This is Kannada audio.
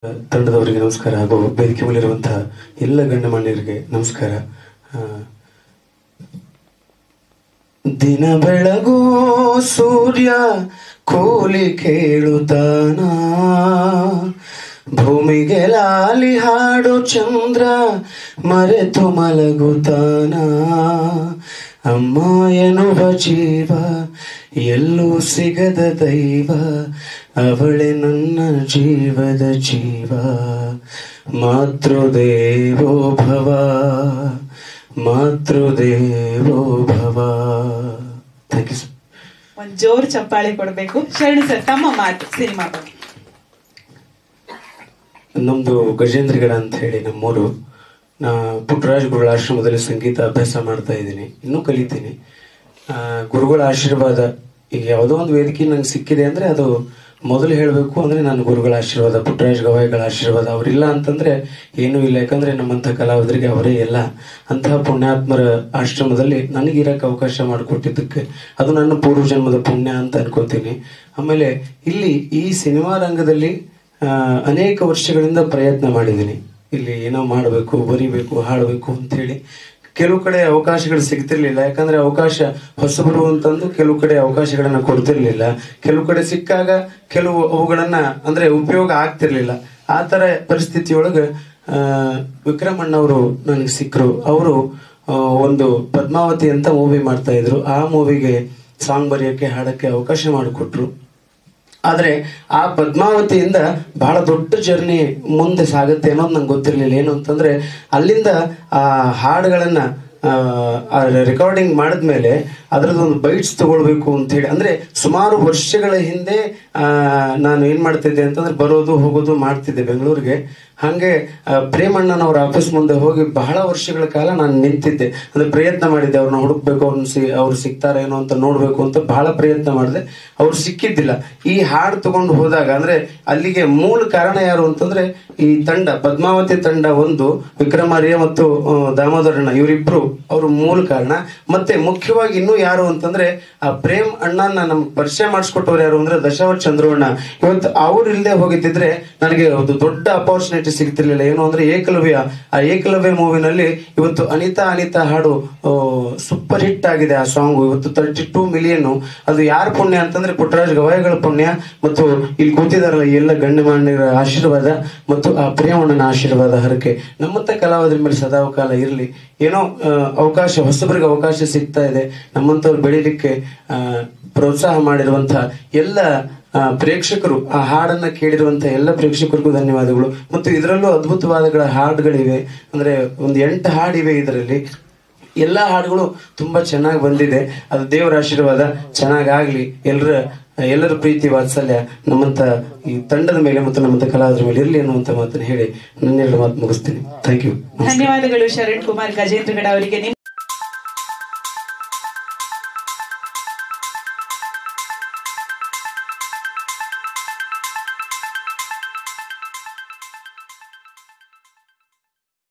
ತಂಡದವರಿಗೆ ನಮಸ್ಕಾರ ಹಾಗೂ ವೇದಿಕೆ ಮೇಲಿರುವಂತಹ ಎಲ್ಲ ಗಣ್ಯಮಾನ್ಯರಿಗೆ ನಮಸ್ಕಾರ ಆ, ದಿನ ಬೆಳಗೋ ಸೂರ್ಯ ಕೂಲಿ ಕೇಳುತ್ತಾನ ಭೂಮಿಗೆ ಲಾಲಿ ಹಾಡು ಚಂದ್ರ ಮರೆತು ಮಲಗುತ್ತಾನ ಅಮ್ಮ ಎನ್ನುವ ಜೀವ ಎಲ್ಲೂ ಸಿಗದ ದೈವ ಅವಳೆ ನನ್ನ ಜೀವದ ಜೀವ ಮಾತೃದೇವೋ ಭವ ಮಾತೃದೇವೋ ಭವ ಥ್ಯಾಂಕ್ ಯು ಸರ್ ಒಂದ್ ಜೋರ್ ಚಪ್ಪಾಳೆ ಕೊಡ್ಬೇಕು ಶರಣು ಸರ್ ತಮ್ಮ ಮಾತು ಸಿನಿಮಾ ಬಗ್ಗೆ ನಮ್ದು ಗಜೇಂದ್ರಗಡ ಅಂತ ಹೇಳಿ ನಮ್ಮೂರು ನಾ ಪುಟ್ಟರಾಜ್ ಗುರುಗಳ ಆಶ್ರಮದಲ್ಲಿ ಸಂಗೀತ ಅಭ್ಯಾಸ ಮಾಡ್ತಾ ಇದ್ದೀನಿ ಇನ್ನೂ ಕಲಿತೀನಿ ಆ, ಗುರುಗಳ ಆಶೀರ್ವಾದ ಈಗ ಯಾವುದೋ ಒಂದು ವೇದಿಕೆ ನಂಗೆ ಸಿಕ್ಕಿದೆ ಅಂದ್ರೆ ಅದು ಮೊದಲು ಹೇಳಬೇಕು ಅಂದ್ರೆ ನನ್ನ ಗುರುಗಳ ಆಶೀರ್ವಾದ ಪುಟ್ಟರಾಜ್ ಗವಾಯಿಗಳ ಆಶೀರ್ವಾದ ಅವರಿಲ್ಲ ಅಂತಂದ್ರೆ ಏನೂ ಇಲ್ಲ ಯಾಕಂದ್ರೆ ನಮ್ಮಂಥ ಕಲಾವಿದರಿಗೆ ಅವರೇ ಎಲ್ಲ ಅಂತಹ ಪುಣ್ಯಾತ್ಮರ ಆಶ್ರಮದಲ್ಲಿ ನನಗೆ ಇರಕ್ಕೆ ಅವಕಾಶ ಮಾಡಿಕೊಟ್ಟಿದ್ದಕ್ಕೆ ಅದು ನನ್ನ ಪೂರ್ವ ಜನ್ಮದ ಪುಣ್ಯ ಅಂತ ಅನ್ಕೋತೀನಿ ಆಮೇಲೆ ಇಲ್ಲಿ ಈ ಸಿನಿಮಾ ರಂಗದಲ್ಲಿ ಆ, ಅನೇಕ ವರ್ಷಗಳಿಂದ ಪ್ರಯತ್ನ ಮಾಡಿದ್ದೀನಿ ಇಲ್ಲಿ ಏನೋ ಮಾಡಬೇಕು ಬರಿಬೇಕು ಹಾಡಬೇಕು ಅಂತೇಳಿ ಕೆಲವು ಕಡೆ ಅವಕಾಶಗಳು ಸಿಗ್ತಿರ್ಲಿಲ್ಲ ಯಾಕಂದ್ರೆ ಅವಕಾಶ ಹೊಸಬರು ಅಂತಂದು ಕೆಲವು ಕಡೆ ಅವಕಾಶಗಳನ್ನ ಕೊಡ್ತಿರ್ಲಿಲ್ಲ ಕೆಲವು ಕಡೆ ಸಿಕ್ಕಾಗ ಕೆಲವು ಅವುಗಳನ್ನ ಅಂದ್ರೆ ಉಪಯೋಗ ಆಗ್ತಿರ್ಲಿಲ್ಲ ಆ ತರ ಪರಿಸ್ಥಿತಿಯೊಳಗ ಆ, ವಿಕ್ರಮ್ ಅಣ್ಣವರು ನನಗೆ ಸಿಕ್ಕರು ಅವರು ಒಂದು ಪದ್ಮಾವತಿ ಅಂತ ಮೂವಿ ಮಾಡ್ತಾ ಇದ್ರು ಆ ಮೂವಿಗೆ ಸಾಂಗ್ ಬರೆಯೋಕೆ ಹಾಡಕ್ಕೆ ಅವಕಾಶ ಮಾಡಿಕೊಟ್ರು ಆದ್ರೆ ಆ ಪದ್ಮಾವತಿಯಿಂದ ಬಹಳ ದೊಡ್ಡ ಜರ್ನಿ ಮುಂದೆ ಸಾಗುತ್ತೆ ಅನ್ನೋದು ನಂಗೆ ಗೊತ್ತಿರ್ಲಿಲ್ಲ ಏನು ಅಂತಂದ್ರೆ ಅಲ್ಲಿಂದ ಆ ಹಾಡುಗಳನ್ನ ರೆಕಾರ್ಡಿಂಗ್ ಮಾಡಿದ್ಮೇಲೆ ಅದ್ರದ್ದು ಒಂದು ಬೈಟ್ಸ್ ತಗೊಳ್ಬೇಕು ಅಂತ ಹೇಳಿ ಅಂದ್ರೆ ಸುಮಾರು ವರ್ಷಗಳ ಹಿಂದೆ ಆ, ನಾನು ಏನ್ ಮಾಡ್ತಿದ್ದೆ ಅಂತಂದ್ರೆ ಬರೋದು ಹೋಗೋದು ಮಾಡ್ತಿದ್ದೆ ಬೆಂಗಳೂರಿಗೆ ಹಂಗೆ ಆ, ಪ್ರೇಮಣ್ಣನವ್ರ ಆಫೀಸ್ ಮುಂದೆ ಹೋಗಿ ಬಹಳ ವರ್ಷಗಳ ಕಾಲ ನಾನು ನಿಂತಿದ್ದೆ ಅಂದ್ರೆ ಪ್ರಯತ್ನ ಮಾಡಿದ್ದೆ ಅವ್ರನ್ನ ಹುಡುಕ್ಬೇಕು ಅವ್ರನ್ನ ಸಿ ಅವ್ರು ಸಿಗ್ತಾರೇನೋ ಅಂತ ನೋಡ್ಬೇಕು ಅಂತ ಬಹಳ ಪ್ರಯತ್ನ ಮಾಡಿದೆ ಅವ್ರು ಸಿಕ್ಕಿದ್ದಿಲ್ಲ ಈ ಹಾಡು ತಗೊಂಡು ಹೋದಾಗ ಅಂದ್ರೆ ಅಲ್ಲಿಗೆ ಮೂಲ ಕಾರಣ ಯಾರು ಅಂತಂದ್ರೆ ಈ ತಂಡ ಪದ್ಮಾವತಿ ತಂಡ ಒಂದು ವಿಕ್ರಮಾರ್ಯ ಮತ್ತು ಆ, ದಾಮೋದರಣ್ಣ ಇವರಿಬ್ರು ಅವರು ಮೂಲ ಕಾರಣ ಮತ್ತೆ ಮುಖ್ಯವಾಗಿ ಇನ್ನೂ ಯಾರು ಅಂತಂದ್ರೆ ಆ ಪ್ರೇಮ್ ಅಣ್ಣನ ನಮ್ಗೆ ಪರಿಚಯ ಮಾಡಿಸ್ಕೊಟ್ಟವ್ರು ಯಾರು ಅಂದ್ರೆ ದಶಾವತ್ ಚಂದ್ರವಣ್ಣ ಇವತ್ತು ಅವ್ರು ಇಲ್ಲದೆ ಹೋಗಿದ್ದಿದ್ರೆ ನನಗೆ ಒಂದು ದೊಡ್ಡ ಅಪಾರ್ಚುನಿಟಿ ಸಿಗ್ತಿರ್ಲಿಲ್ಲ ಏನು ಅಂದ್ರೆ ಏಕಲವ್ಯ ಆ ಏಕಲವ್ಯ ಮೂವಿನಲ್ಲಿ ಇವತ್ತು ಅನಿತಾ ಅನಿತಾ ಹಾಡು ಸೂಪರ್ ಹಿಟ್ ಆಗಿದೆ ಆ ಸಾಂಗ್ ಇವತ್ತು ತರ್ಟಿ ಟೂ ಮಿಲಿಯನ್ ಅದು ಯಾರ ಪುಣ್ಯ ಅಂತಂದ್ರೆ ಪುಟ್ಟರಾಜ್ ಗವಾಯಿಗಳ ಪುಣ್ಯ ಮತ್ತು ಇಲ್ಲಿ ಕೂತಿದಾರಲ್ಲ ಎಲ್ಲ ಗಣ್ಯಮಾನ್ಯರ ಆಶೀರ್ವಾದ ಮತ್ತು ಆ ಪ್ರೇಮಣ್ಣನ ಆಶೀರ್ವಾದ ಹರಕೆ ನಮ್ಮಂತ ಕಲಾವಿದರ ಮೇಲೆ ಸದಾಕಾಲ ಇರಲಿ ಏನೋ ಆ, ಅವಕಾಶ ಹೊಸಬರಿಗೆ ಅವಕಾಶ ಸಿಗ್ತಾ ಇದೆ ನಮ್ಮಂತವ್ರು ಬೆಳಿಲಿಕ್ಕೆ ಆ, ಪ್ರೋತ್ಸಾಹ ಮಾಡಿರುವಂತಹ ಎಲ್ಲ ಆ, ಪ್ರೇಕ್ಷಕರು ಆ ಹಾಡನ್ನ ಕೇಳಿರುವಂತಹ ಎಲ್ಲ ಪ್ರೇಕ್ಷಕರಿಗೂ ಧನ್ಯವಾದಗಳು ಮತ್ತು ಇದರಲ್ಲೂ ಅದ್ಭುತವಾದಗಳ ಹಾಡುಗಳಿವೆ ಅಂದ್ರೆ ಒಂದು ಎಂಟು ಹಾಡಿವೆ ಇದರಲ್ಲಿ ಎಲ್ಲಾ ಹಾಡುಗಳು ತುಂಬಾ ಚೆನ್ನಾಗಿ ಬಂದಿದೆ ಅದು ದೇವರ ಆಶೀರ್ವಾದ ಚೆನ್ನಾಗಾಗ್ಲಿ ಎಲ್ಲರ ಎಲ್ಲರ ಪ್ರೀತಿ ವಾತ್ಸಲ್ಯ ನಮ್ಮಂತ ಈ ತಂಡದ ಮೇಲೆ ಮತ್ತು ನಮ್ಮಂತ ಕಲಾವಿದರ ಮೇಲೆ ಇರಲಿ ಅನ್ನುವಂತ ಮಾತನ್ನು ಹೇಳಿ ನನ್ನೆರಡು ಮಾತು ಮುಗಿಸ್ತೀನಿ ಥ್ಯಾಂಕ್ ಯು ಧನ್ಯವಾದಗಳು ಶರಣ್ ಕುಮಾರ್ ಗಜೇಂದ್ರಗಡ ಅವರಿಗೆ